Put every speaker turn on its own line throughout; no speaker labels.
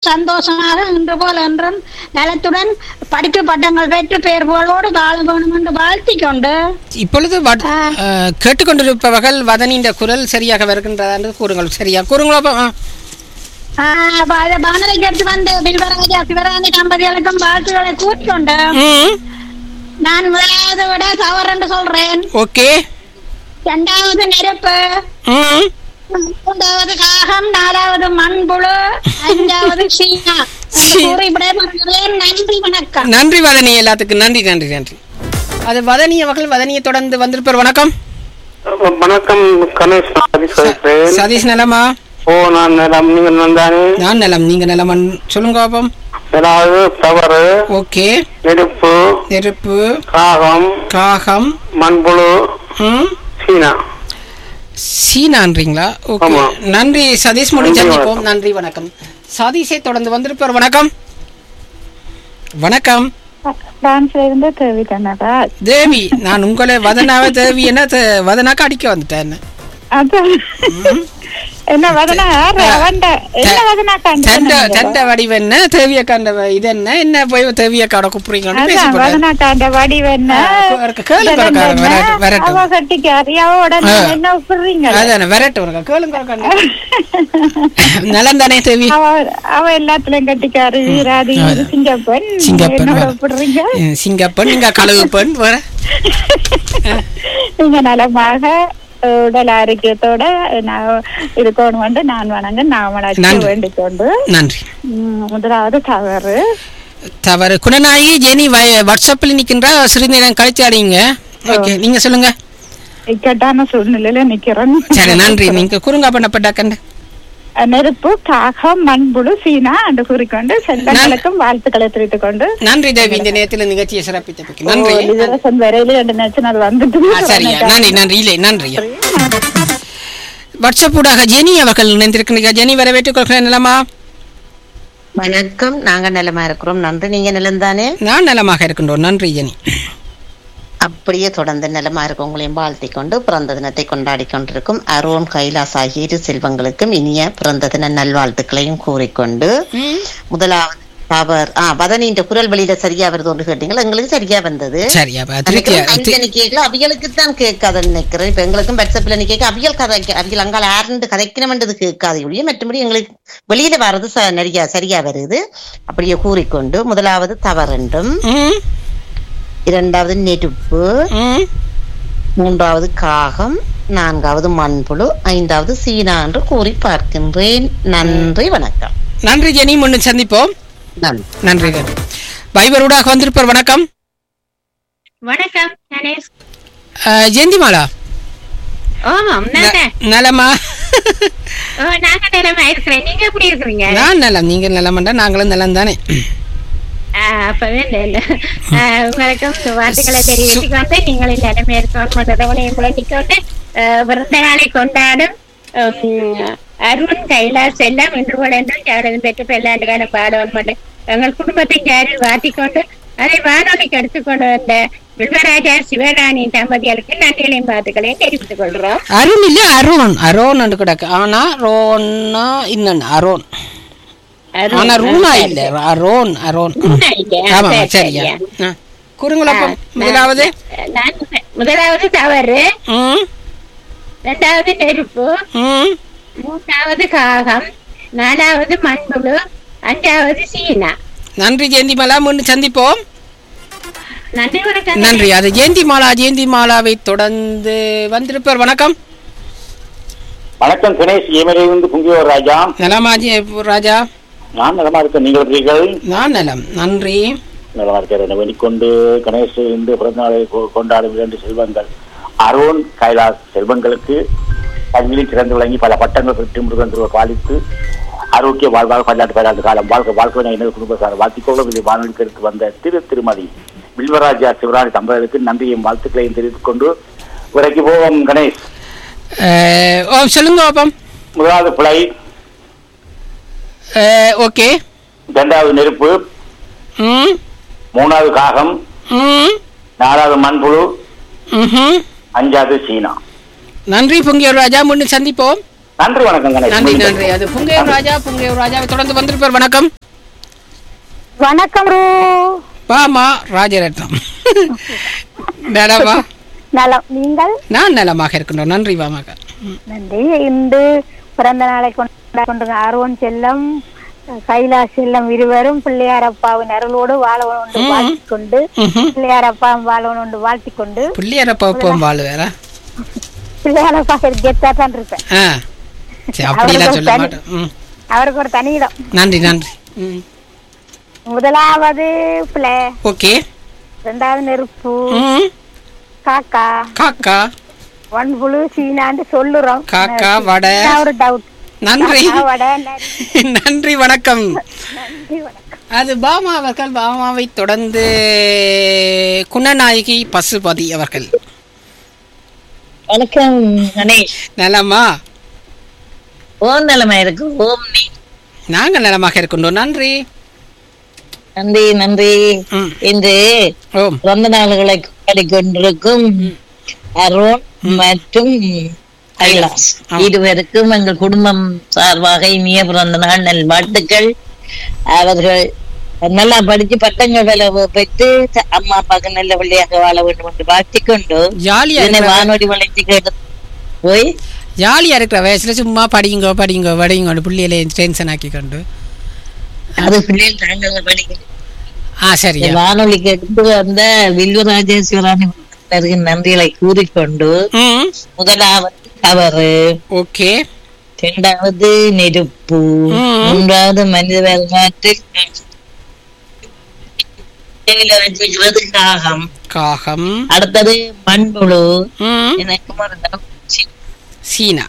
சந்தோஷமாக இன்று போல் என்றும் நலத்துடன் படிப்பு பட்டங்கள் பெற்று பேர் புகழோடு வாழ வேணும் என்று வாழ்த்திக் கொண்டு
இப்பொழுது வட்- அஹ், கேட்டுக்கொண்டிருப்பவர்கள் வதனின்ற குரல் சரியாக வருகின்றதா என்று கூறுங்கள் சரியா கூறுங்களோ அப்ப, ஆ.
வானொலிக்கு எடுத்து வந்து பில்வராஜா சிவராணி தம்பதிகளுக்கும் வாழ்த்துக்களை கூறிக்கொண்டு
ம்
நான் முதலாவது விட தவறு என்று சொல்றேன்
ஓகே
இரண்டாவது நெருப்பு
ம்
மூன்றாவது காகம் நாலாவது மண்புழு ஐந்தாவது சீனா என்று
சீ.
கூறி விடைபெறுகிறேன் நன்றி வணக்கம்
நன்றி வதனி எல்லாத்துக்கும் நன்றி நன்றி நன்றி அது வதனி அவர்கள் வதனியை தொடர்ந்து வந்திருப்பார் வணக்கம்
வணக்கம் கணேஷ் நான் சதீஷ் பேசுறேன்
சதீஷ் நலமா
ஓ நான் நலம் நீங்க நந்தானே
நான் நலம் நீங்க நலமன் சொல்லுங்க பாப்போம்
ஏதாவது தவறு
ஓகே
நெருப்பு
நெருப்பு
காகம்
காகம்
மண்புழு
ம்
சீனா
சீனான்றீங்களா ஓகே
ஆமா.
நன்றி சதீஷ் முடி
நன்றி,
சந்திப்போம்
வணக்கம்.
நன்றி வணக்கம் சதீஷை தொடர்ந்து வந்திருப்பார் வணக்கம் வணக்கம்
டான்ஸ்ல இருந்து தேவி கண்ணடா
தேவி நான் உங்களை வதனாவே தேவி என்ன தே- வதனாக்க அடிக்க வந்துட்டேன் என்ன.
அதான் என்ன வதனா யாரு அவன்ட என்ன வதனா
சண்டை சண்டை வடிவ என்ன தேவிய காண்ட இது என்ன என்ன போய் தேவிய காட கூப்பிடுறீங்கன்னு
அதான்
பேசிப்பட்டேன்
வதனா காண்ட வடிவு என்ன
அவருக்கு கேளு
இதெல்லாம்
கறக்காரு,
என்ன?
விரட்டு, விரட்டு.
அவ கட்டிக்காரி அவ உடனே
ஆ.
என்ன உப்புறீங்க
அதானே விரட்டு உனக்கு கேளுங்க கண்ணு நலம் தானே தேவி
அவ அவ எல்லாத்துலயும் கட்டிக்காரு வீராதி
அதான்.
சிங்கப்பன்
சிங்கப்பன்
என்னோட
வர.
உப்புறீங்க
ம், சிங்கப்பன் நீங்க கழுகு பெண் வர
நீங்க நலமாக அஹ், உடல் ஆரோக்கியத்தோட நான் இருக்கணும் வந்து நான் வணங்க நான் வணங்க
நன்றி.
வேண்டிக் கொண்டு
நன்றி
ம், முதலாவது தவறு
தவறு குணநாயகி ஜெனி வய- வாட்ஸ்அப்பில் நிற்கின்றா சிறிது நேரம் கழிச்சு அடிங்க ஓகே நீங்க சொல்லுங்க
இக்கட்டான சூழ்நிலையில நிக்கிறேன்
சரி நன்றி நீங்க குறுங்க பண்ணப்பட்ட கண்டு
நெருப்பு காகம் மண்புழு சீனா என்று கூறிக்கொண்டு செல்வங்களுக்கும் வாழ்த்துக்களை தெரிவித்துக் கொண்டு
நன்றி தேவி இந்த நேரத்தில் நிகழ்ச்சியை சிறப்பித்தமைக்கு நன்றி
லிவரசன் வரையில ரெண்டு நேச்சனல் வந்துட்டு
ஆ, சரியா நன்றி நன்றி இல்லை நன்றி வாட்ஸ்அப் ஊடாக ஜெனி அவர்கள் இணைந்திருக்கிறீங்க ஜெனி வரவேற்றுக் கொள்கிறேன் நிலமா
வணக்கம் நாங்க நலமா இருக்கிறோம் நன்றி நீங்க நிலம் தானே
நான் நலமாக இருக்கின்றோம் நன்றி ஜெனி
அப்படியே தொடர்ந்து நலமா இருக்க உங்களையும் வாழ்த்திக் கொண்டு பிறந்த தினத்தை கொண்டாடி கொண்டிருக்கும் அருண் கைலாஸ் ஆகிய இரு செல்வங்களுக்கும் இனிய பிறந்த தின நல்வாழ்த்துக்களையும் கூறிக்கொண்டு முதலாவது அவர் ஆ வதனின்ற குரல் வெளியில சரியா வருது ஒன்று கேட்டீங்களா எங்களுக்கு சரியா வந்தது
சரியா அப்ப திருப்தியா தி-
கேட்கல அவியலுக்கு தான் கேட்காதுன்னு நினைக்கிறேன் இப்ப எங்களுக்கும் வாட்ஸ்அப்ல நீ கேட்க அவியல் கதை அவியல் அங்கால ஆரண்டு கதைக்கணும்ன்றது கேட்காது ஒழிய மற்றபடி எங்களுக்கு வெளியில வர்றது ச- நிறைய சரியா வருது அப்படியே கூறிக்கொண்டு முதலாவது தவறென்றும்
ம்,
இரண்டாவது நெருப்பு
ம்.
மூன்றாவது காகம் நான்காவது மண்புழு ஐந்தாவது சீனா என்று கூறி பார்க்கின்றேன் நன்றி வணக்கம்
நன்றி ஜெனி முன்னு சந்திப்போம்
நன்றி
நன்றி நன்றி பைபர் ஊடாக வந்திருப்பார் வணக்கம்
வணக்கம் கணேஷ்
அஹ், ஜெயந்திமாலா
ஆமாம் நான் தான்.
நலமா
ஓ, நாங்க நிலைமை இருக்கிறேன் நீங்க எப்படி இருக்கிறீங்க
நான் நலம் நீங்க நலமண்டா நாங்களும் நலம் தானே
ஆ, அப்பவே இல்ல இல்ல ஆ, உங்களுக்கும் வாழ்த்துக்களை தெரிவித்துக் கொண்டு நீங்கள் இந்த நிலைமை இருக்கணும் குழந்தைக்கொண்டு பிறந்த நாளை கொண்டாடும் உம், அருண் கைலாஸ் எல்லாம் இன்று போல என்றும் யாரும் பெற்று பெல்லாண்டு காலம் பாடவன் மட்டும் எங்கள் குடும்பத்தின் யாரில் வாட்டிக்கொண்டு அதை வானொலிக்கு எடுத்துக்கொண்டு வந்த வில்வராஜா சிவராணி தம்பதிகளுக்கு நன்றிகளையும் வாழ்த்துக்களையும் தெரிவித்துக் கொள்கிறோம்
அருண் இல்ல அருண் அரோன் என்று கிடக்கு ஆனா ரோன்னா இன்னொன்னு அரோன்
அருண்,
ஆனா ரூனா
சரி,
இல்ல அரோன் அரோன்
ரூனா இல்லையா?
ஆமா
சரி,
சரியா
சரியா.
ஆ. கூறுங்களப்பா முதலாவது
நான் முத- முதலாவது தவறு
ம்
இரண்டாவது நெருப்பு
ம்
மூன்றாவது காகம் நாலாவது மண்புழு அஞ்சாவது சீனா
நன்றி ஜெயந்திமாலா மீண்டும் சந்திப்போம்
நன்றி வணக்கம்
நன்றி அது ஜெயந்திமாலா ஜெயந்திமாலாவை தொடர்ந்து வந்திருப்பார் வணக்கம்
வணக்கம் கணேஷ் ஏமலையிலிருந்து புங்கியோர் ராஜா
நலமா ஜெய- ராஜா
நான் நலமா இருக்கேன் நீங்கள் இருக்கீர்கள்
நான் நலம் நன்றி
நலமா இருக்கிறேன் வேண்டிக்கொண்டு கணேஷ் இன்று பிறந்தநாளை கொ- கொண்டாடும் இரண்டு செல்வங்கள் அருண் கைலாஸ் செல்வங்களுக்கு கல்வியில் சிறந்து விளங்கி பல பட்டங்கள் பெற்று முருகன் திருவர் பாலித்து ஆரோக்கிய வாழ்வாக பல்லாண்டு பல்லாண்டு காலம் வாழ்க்கை வாழ்க்கை எனது குடும்பத்தார் வாழ்த்திக்கொள்ளும் இதை வானொலிக்கு எடுத்து வந்த திரு திருமதி வில்வராஜா சிவராணி தம்பதிகளுக்கு நன்றியும் வாழ்த்துக்களையும் தெரிவித்துக் கொண்டு உரைக்கு போவோம் கணேஷ்
அஹ், ஓ சொல்லுங்க பாப்பம்
முதலாவது பிழை
அஹ், ஓகே
இரண்டாவது நெருப்பு
ம்
மூணாவது காகம்
ம்
நாலாவது மண்புழு
ம்ஹும்.
அஞ்சாவது சீனா
நன்றி பொங்கியோர் ராஜா மீண்டும் சந்திப்போம்
நன்றி வணக்கம் கணேஷ்
நன்றி நன்றி அது புங்கையூர் ராஜா புங்கையூர் ராஜாவை தொடர்ந்து வந்திருப்பார் வணக்கம்
வணக்கம் ரூ
வாமா ராஜரத்னம் நலமா
நலம் நீங்கள்
நான் நலமாக இருக்கின்றோம் நன்றி வாமாக
நன்றி இன்று பிறந்த நாளை கொண்டாட கொண்டு அருவன் செல்லம் கைலாஷ் செல்லம் இருவரும் பிள்ளையார் அப்பாவின் அருளோடு வாழவன் ஒன்று வாழ்த்திக் கொண்டு பிள்ளையார் அப்பா வாழவன் ஒன்று வாழ்த்திக் கொண்டு
பிள்ளையாரப்பா போம் வாழ் வேற
பிள்ளையார் அப்பா கெத்தா தான் இருப்பேன்
ஆ சரி அப்படிலாம் சொல்ல மாட்டேன் ம்
அவருக்கு ஒரு தனி இடம்
நன்றி நன்றி ம்
முதலாவது பிள்ளை
ஓகே
ரெண்டாவது நெருப்பு
ம்
காக்கா
காக்கா
வன்புழு சீனாண்டு சொல்லுறோம்
காக்கா வடை
நான் ஒரு டவுட்
நன்றி
வடை நரி.
நன்றி வணக்கம்
நன்றி வணக்கம்
அது பாமா அவர்கள் பாமாவை தொடர்ந்து குணநாயகி பசுபதி அவர்கள்
வணக்கம் கணேஷ்
நலமா
ஓம் நிலைமை இருக்கு ஓம் நீ
நாங்கள் நலமாக இருக்கின்றோம் நன்றி
நன்றி நன்றி
ம்
இன்று
ஓம்
பிறந்த நாள்களை கொண்டாடி கொண்டிருக்கும் அருண் மற்றும் கைலாஸ் இருவருக்கும் எங்கள் குடும்பம் சார்பாக இனிய பிறந்த நாள் நல்வாழ்த்துக்கள் அவர்கள் நல்லா படிச்சு பட்டங்கள் வேலை பெற்று த- அம்மா அப்பாவுக்கு நல்ல பிள்ளையாக வாழ வேண்டும் என்று வாழ்த்திக் கொண்டு
ஜாலியா
இதனை
இருக்கிற
வானொலி வளைத்து கேட்டு போய்
ஜாலியா இருக்கிற வயசுல சும்மா படிங்க படிங்க படிங்க பிள்ளைகளை டென்ஷன் ஆக்கி கொண்டு
அது பிள்ளைகள் தாங்கள் படிக்கிறது
ஆ சரியா
வானொலி கேட்டு வந்த வில்வராஜேஸ்வராணி நன்றிகளை கூறிக்கொண்டு
ம்
முதலாவது தவறு
ஓகே
இரண்டாவது நெருப்பு
ம்.
மூன்றாவது மனித வரலாற்றில் வச்சுக்கிறது காகம்
காகம்
அடுத்தது மண்புழு
ம்
எனக்கு ஒரு doubt. சி-
சீனா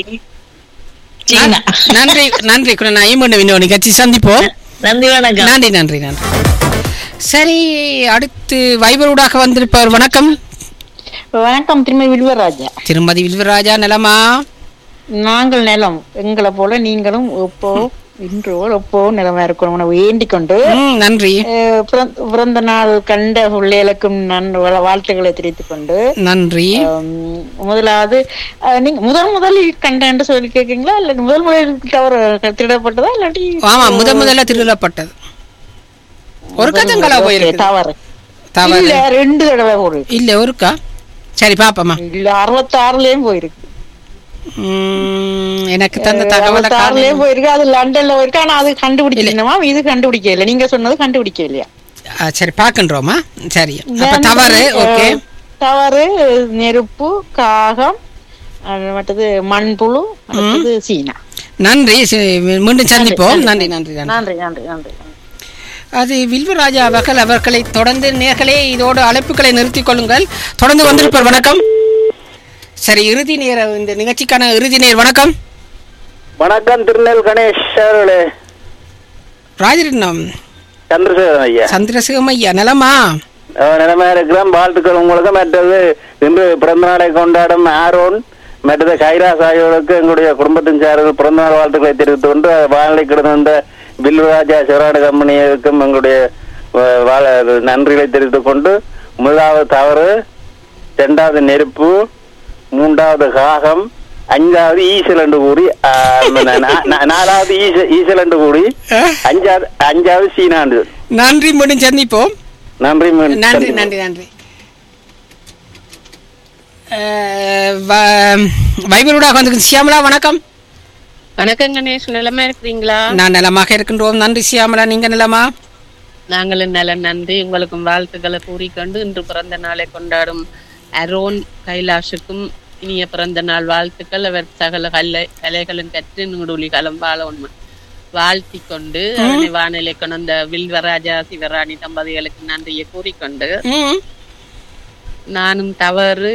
சீனா
நன்றி நன்றி குணநாயகி மீண்டும் இன்னொரு நிகழ்ச்சி சந்திப்போம்
நன்றி வணக்கம்
நன்றி நன்றி நன்றி சரி அடுத்து வைபரூடாக வந்திருப்பவர் வணக்கம்
வணக்கம் திரும்ப வில்வராஜா
திருமதி வில்வராஜா நலமா
நாங்கள் நிலம் எங்களை போல நீங்களும் எப்போ இன்றோ எப்போ நிலமா இருக்கணும் உன வேண்டிக் கொண்டு
ம் நன்றி
அஹ், பிறந்த- பிறந்த நாள் கண்ட பிள்ளைகளுக்கும் நன் வா- வாழ்த்துக்களை தெரிவித்துக் கொண்டு
நன்றி
ஹம், முதலாவது அஹ், நீங்க முதல் முதலில் கண்டேன்னு சொல்லி கேக்குறீங்களா இல்ல முதல் முதலில் தவறு திருடப்பட்டதா இல்லாட்டி
ஆமா முத முதல்ல திருடப்பட்டது ஒரு கதங்களா போயிருக்கு
தவறு
தவறு
இல்ல ரெண்டு தடவை போயிருக்கு
இல்ல ஒருக்கா சரி பாப்பமா
இல்ல அறுபத்தாறுலயும் போயிருக்கு
ம், எனக்கு தந்த தகவலை
அறுபத்தாறுலயும்
காணோம்.
போயிருக்கு அது லண்டன்ல போயிருக்கு ஆனா அது கண்டுபிடிக்கணுமா இது கண்டுபிடிக்க இல்ல நீங்க சொன்னது கண்டுபிடிக்க இல்லையா
ஆ, சரி பாக்கின்றோமா சரி அப்ப தவறு ஓகே
அஹ், தவறு நெருப்பு காகம் அது மற்றது மண்புழு அடுத்தது சீனா
நன்றி சி- மீண்டும் சந்திப்போம் நன்றி நன்றி நன்றி
நன்றி நன்றி நன்றி
அது வில்வராஜா அவர்கள் அவர்களை தொடர்ந்து நேர்களே இதோடு அழைப்புகளை நிறுத்திக் கொள்ளுங்கள் தொடர்ந்து வந்திருப்பார் வணக்கம் சரி இறுதி நேர இந்த நிகழ்ச்சிக்கான இறுதி நேர் வணக்கம்
வணக்கம் திருநெல் கணேஷ் அவர்களே
ராஜரட்னம்
சந்திரசேகரன் ஐயா
சந்திரசிவம் ஐயா நலமா
அஹ் நிலைமையா இருக்கிறோம் வாழ்த்துக்கள் உங்களுக்கு மற்றது இன்று பிறந்த நாளை கொண்டாடும் ஆரோன் மற்றது கைலாஸ் ஆகியோருக்கு எங்களுடைய குடும்பத்தின் சார்பில் பிறந்த நாள் வாழ்த்துக்களை தெரிவித்துக் கொண்டு வானிலை கிடந்த பில்வராஜா சிவராடு கம்பெனிக்கும் எங்களுடைய அஹ், வாழ- நன்றிகளை தெரிவித்துக் கொண்டு முதலாவது தவறு இரண்டாவது நெருப்பு மூன்றாவது காகம் அஞ்சாவது ஈசல் என்று கூறி ஆஹ், நா- நா- நாலாவது ஈச ஈசல் என்று கூறி அஞ்சாவது அஞ்சாவது சீனாண்டு
நன்றி மீண்டும் சந்திப்போம்
நன்றி மீண்டும்
நன்றி
சந்திப்போம்.
நன்றி நன்றி அஹ், வ- வைபரூடாக வந்து சியாமலா வணக்கம்
வணக்கம் கணேஷ் நிலமா இருக்கிறீங்களா
நான் நலமாக இருக்கின்றோம் நன்றி சியாமலா நீங்க நலமா
நாங்களும் நல நன்றி உங்களுக்கும் வாழ்த்துக்களை கூறிக்கொண்டு இன்று பிறந்த நாளை கொண்டாடும் அரோன் கைலாஷுக்கும் இனிய பிறந்த நாள் வாழ்த்துக்கள் அவர் சகல கலை கலைகளும் கற்று நூடுலி காலம் வாழ உண்மை வாழ்த்தி கொண்டு அதனை வானிலை கொண்ட வில்வராஜா சிவராணி தம்பதிகளுக்கு நன்றியை கூறிக்கொண்டு
ம்
நானும் தவறு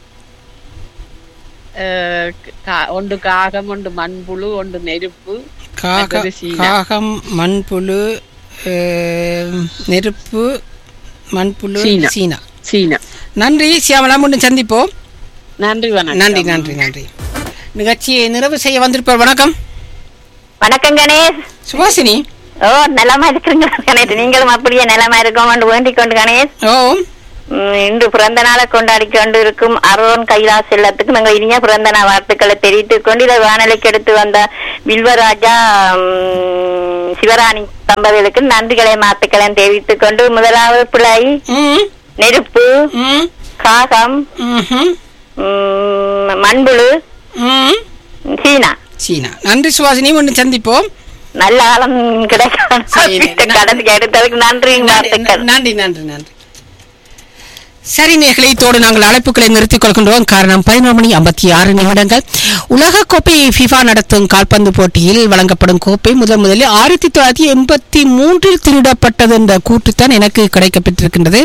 அஹ், கா- ஒன்று காகம் ஒன்று மண்புழு ஒன்று நெருப்பு
காக
மற்றது சீனா.
காகம் மண்புழு அஹ், நெருப்பு மண்புழு
சீனா.
சீனா
சீனா
நன்றி சியாமலா மீண்டும் சந்திப்போம்
நன்றி வணக்கம்
நன்றி நன்றி நன்றி நிகழ்ச்சியை நிறைவு செய்ய வந்திருப்பார் வணக்கம்
வணக்கம் கணேஷ்
சுபாசினி
ஓ நலமா இருக்கிறீங்க கணேஷ் நீங்களும் அப்படியே நலமா இருக்கோம் வேண்டிக் கொண்டு கணேஷ்
ஓ
உம், இன்று பிறந்த நாளை கொண்டாடி கொண்டு இருக்கும் அருண் கைலாஸ் செல்லத்துக்கு நாங்கள் இனிய பிறந்த நாள் வாழ்த்துக்களை தெரிவித்துக் கொண்டு இதை வானொலிக்கு எடுத்து வந்த வில்வராஜா உம், சிவராணி தம்பதிகளுக்கு நன்றிகளை மாத்துக்களையும் தெரிவித்துக் கொண்டு முதலாவது பிள்ளை நெருப்பு காகம் உம், மண்புழு சீனா
சீனா நன்றி சுவாசினி ஒன்று சந்திப்போம்
நல்ல காலம் கிடைக்கும் கடந்துக்கு எடுத்ததுக்கு நன்றி வாழ்த்துக்கள்
நன்றி நன்றி நன்றி சரி நேர்களை இதோடு நாங்கள் அழைப்புகளை நிறுத்திக் கொள்கின்றோம் காரணம் பதினோரு மணி ஐம்பத்தி ஆறு நிமிடங்கள் உலக கோப்பை ஃபிஃபா நடத்தும் கால்பந்து போட்டியில் வழங்கப்படும் கோப்பை முதன் முதலில் ஆயிரத்தி தொள்ளாயிரத்தி எண்பத்தி மூன்றில் திருடப்பட்டது என்ற கூற்றுத்தான் எனக்கு கிடைக்கப்பட்டிருக்கின்றது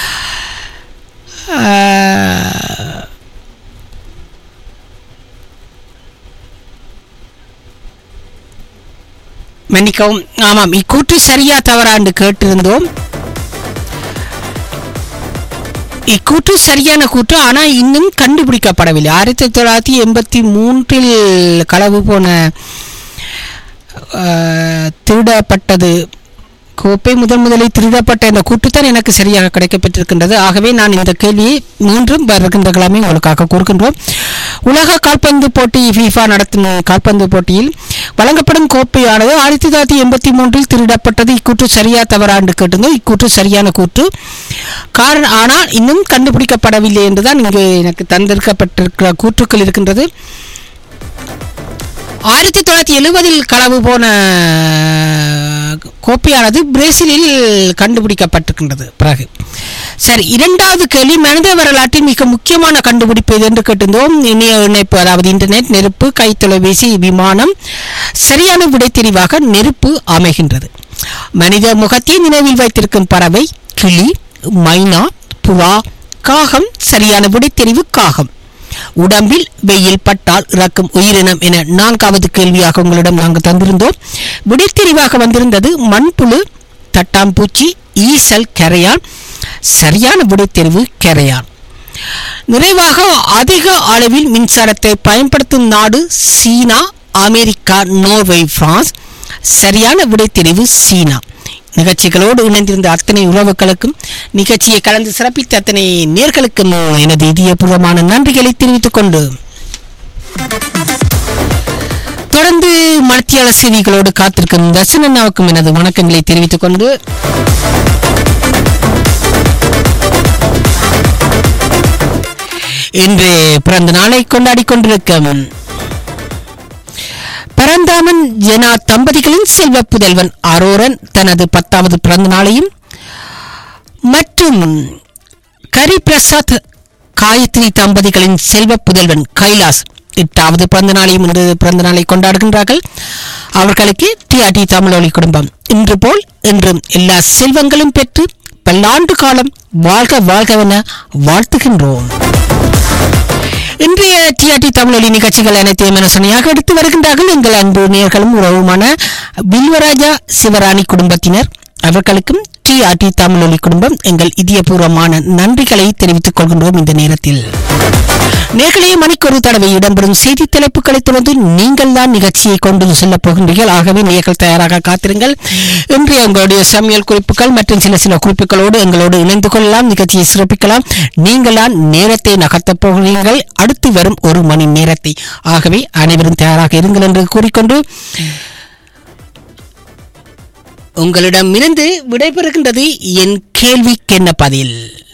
ஆஹ், மன்னிக்கவும் ஆமாம் இக்கூற்று சரியா தவறா என்று கேட்டிருந்தோம் இக்கூற்று சரியான கூற்று ஆனா இன்னும் கண்டுபிடிக்கப்படவில்லை ஆயிரத்தி தொள்ளாயிரத்தி எண்பத்தி மூன்றில் களவு போன ஆஹ், திருடப்பட்டது கோப்பை முதன் முதலில் திருடப்பட்ட இந்த கூற்றுத்தான் எனக்கு சரியாக கிடைக்கப்பட்டிருக்கின்றது ஆகவே நான் இந்த கேள்வியை மீண்டும் வருகின்ற கிழமை உங்களுக்காக கூறுகின்றோம் உலக கால்பந்து போட்டி ஃபீஃபா நடத்தும் கால்பந்து போட்டியில் வழங்கப்படும் கோப்பையானது ஆயிரத்தி தொள்ளாயிரத்தி எண்பத்தி மூன்றில் திருடப்பட்டது இக்கூற்று சரியா தவறாண்டு கேட்டிருந்தோம் இக்கூற்று சரியான கூற்று காரணம் ஆனால் இன்னும் கண்டுபிடிக்கப்படவில்லை என்றுதான் இங்கு எனக்கு தந்திருக்கப்பட்டிருக்கிற கூற்றுக்கள் இருக்கின்றது ஆயிரத்தி தொள்ளாயிரத்தி எழுபதில் களவு போன கோப்பையானது பிரேசிலில் கண்டுபிடிக்கப்பட்டிருக்கின்றது பிறகு சரி இரண்டாவது கேள்வி மனித வரலாற்றில் மிக முக்கியமான கண்டுபிடிப்பு எது என்று கேட்டிருந்தோம் இணைய இணைப்பு அதாவது இன்டர்நெட் நெருப்பு கைத்தொலைபேசி விமானம் சரியான விடை தெரிவாக நெருப்பு அமைகின்றது மனித முகத்தை நினைவில் வைத்திருக்கும் பறவை கிளி மைனா புறா காகம் சரியான விடை தெரிவு காகம் உடம்பில் வெயில் பட்டால் இறக்கும் உயிரினம் என நான்காவது கேள்வியாக உங்களிடம் நாங்கள் தந்திருந்தோம் விடைத்தெரிவாக வந்திருந்தது மண்புழு தட்டாம்பூச்சி ஈசல் கரையான் சரியான விடைத்தெரிவு கரையான் நிறைவாக அதிக அளவில் மின்சாரத்தை பயன்படுத்தும் நாடு சீனா அமெரிக்கா நோர்வே பிரான்ஸ் சரியான விடைத்தெரிவு சீனா நிகழ்ச்சிகளோடு இணைந்திருந்த அத்தனை உறவுகளுக்கும் நிகழ்ச்சியை கலந்து சிறப்பித்த அத்தனை நேர்களுக்கும் எனது இதயபூர்வமான நன்றிகளை தெரிவித்துக் கொண்டு தொடர்ந்து மத்தியாள செய்திகளோடு காத்திருக்கும் தர்சனண்ணாவுக்கும் எனது வணக்கங்களை தெரிவித்துக் கொண்டு இன்று பிறந்த நாளை கொண்டாடி கொண்டிருக்கும் பரந்தாமன் ஜனா தம்பதிகளின் செல்வ புதல்வன் அரோரன் தனது பத்தாவது பிறந்த நாளையும் மற்றும் கரிபிரசாத் காயத்ரி தம்பதிகளின் செல்வ புதல்வன் கைலாஸ் எட்டாவது பிறந்த நாளையும் இன்று பிறந்த நாளை கொண்டாடுகின்றார்கள் அவர்களுக்கு டிஆர்டி தமிழொலி குடும்பம் இன்று போல் இன்றும் எல்லா செல்வங்களும் பெற்று பல்லாண்டு காலம் வாழ்க வாழ்கவென வாழ்த்துகின்றோம் இன்றைய டிஆர்டி தமிழொலி நிகழ்ச்சிகள் அனைத்தையும் சுனையாக எடுத்து வருகின்றார்கள் எங்கள் அன்பு நேர்களும் உறவுமான வில்வராஜா சிவராணி குடும்பத்தினர் அவர்களுக்கும் டிஆர்டி தமிழொலி குடும்பம் எங்கள் இதயபூர்வமான நன்றிகளை தெரிவித்துக் கொள்கின்றோம் இந்த நேரத்தில் நேர்களே மணிக்கொரு தடவை இடம்பெறும் செய்தி தலைப்புகளை தொடர்ந்து நீங்கள் தான் நிகழ்ச்சியை கொண்டு செல்லப் போகின்றீர்கள் ஆகவே நீங்கள் தயாராக காத்திருங்கள் இன்றைய உங்களுடைய சமையல் குறிப்புகள் மற்றும் சில சில குறிப்புகளோடு எங்களோடு இணைந்து கொள்ளலாம் நிகழ்ச்சியை சிறப்பிக்கலாம் நீங்கள் தான் நேரத்தை நகர்த்தப் போகிறீர்கள் அடுத்து வரும் ஒரு மணி நேரத்தை ஆகவே அனைவரும் தயாராக இருங்கள் என்று கூறிக்கொண்டு உங்களிடமிருந்து விடைபெறுகின்றது என் கேள்விக்கென்ன பதில்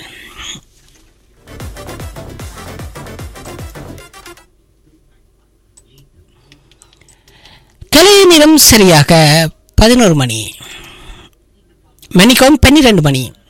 கலை நேரம் சரியாக பதினோரு மணி மணிக்கும் பன்னிரண்டு மணி